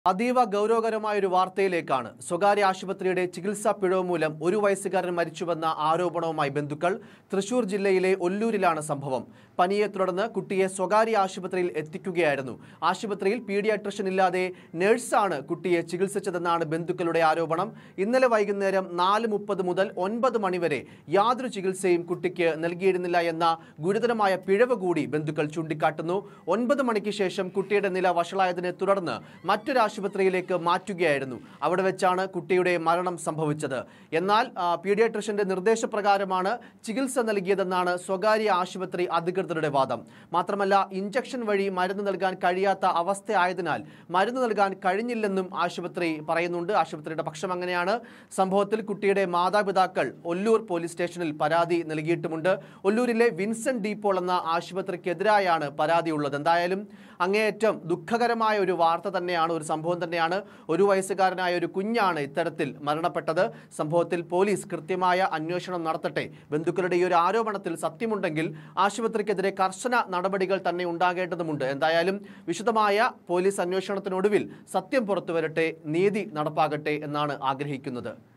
അതീവ ഗൗരവകരമായ ഒരു വാർത്തയിലേക്കാണ് സ്വകാര്യ ആശുപത്രിയുടെ ചികിത്സാ പിഴവ് മൂലം ഒരു വയസ്സുകാരൻ മരിച്ചുവെന്ന ആരോപണവുമായി ബന്ധുക്കൾ തൃശൂർ ജില്ലയിലെ ഒല്ലൂരിലാണ് സംഭവം പനിയെ തുടർന്ന് കുട്ടിയെ സ്വകാര്യ ആശുപത്രിയിൽ എത്തിക്കുകയായിരുന്നു ആശുപത്രിയിൽ പീഡിയാട്രിഷ്യൻ ഇല്ലാതെ നഴ്സാണ് കുട്ടിയെ ചികിത്സിച്ചതെന്നാണ് ബന്ധുക്കളുടെ ആരോപണം ഇന്നലെ വൈകുന്നേരം നാല് മുപ്പത് മുതൽ ഒൻപത് മണിവരെ യാതൊരു ചികിത്സയും കുട്ടിക്ക് നൽകിയിരുന്നില്ല എന്ന ഗുരുതരമായ പിഴവ് കൂടി ബന്ധുക്കൾ ചൂണ്ടിക്കാട്ടുന്നു ഒൻപത് മണിക്ക് ശേഷം കുട്ടിയുടെ നില വഷളായതിനെ തുടർന്ന് മറ്റൊരു ആശുപത്രിയിലേക്ക് മാറ്റുകയായിരുന്നു അവിടെ വെച്ചാണ് കുട്ടിയുടെ മരണം സംഭവിച്ചത് എന്നാൽ ആ, പീഡിയാട്രിഷ്യന്റെ നിർദ്ദേശപ്രകാരമാണ് ചികിത്സ നൽകിയതെന്നാണ് സ്വകാര്യ ആശുപത്രി അധികൃതരുടെ വാദം മാത്രമല്ല ഇഞ്ചക്ഷൻ വഴി മരുന്ന് നൽകാൻ കഴിയാത്ത അവസ്ഥയായതിനാൽ മരുന്ന് നൽകാൻ കഴിഞ്ഞില്ലെന്നും ആശുപത്രി പറയുന്നുണ്ട് ആശുപത്രിയുടെ പക്ഷം അങ്ങനെയാണ് സംഭവത്തിൽ കുട്ടിയുടെ മാതാപിതാക്കൾ ഒല്ലൂർ പോലീസ് സ്റ്റേഷനിൽ പരാതി നൽകിയിട്ടുമുണ്ട് ഒല്ലൂരിലെ വിൻസെന്റ് ഡീപ്പോൾ എന്ന ആശുപത്രിക്കെതിരായാണ് പരാതിയുള്ളത് എന്തായാലും അങ്ങേയറ്റം ദുഃഖകരമായ ഒരു വാർത്ത തന്നെയാണ് ഒരു സംഭവം തന്നെയാണ് ഒരു വയസ്സുകാരനായ ഒരു കുഞ്ഞാണ് ഇത്തരത്തിൽ മരണപ്പെട്ടത് സംഭവത്തിൽ പോലീസ് കൃത്യമായ അന്വേഷണം നടത്തട്ടെ ബന്ധുക്കളുടെ ഈ ഒരു ആരോപണത്തിൽ സത്യമുണ്ടെങ്കിൽ ആശുപത്രിക്കെതിരെ കർശന നടപടികൾ തന്നെ ഉണ്ടാകേണ്ടതുണ്ട് എന്തായാലും വിശദമായ പോലീസ് അന്വേഷണത്തിനൊടുവിൽ സത്യം പുറത്തുവരട്ടെ നീതി നടപ്പാകട്ടെ എന്നാണ് ആഗ്രഹിക്കുന്നത്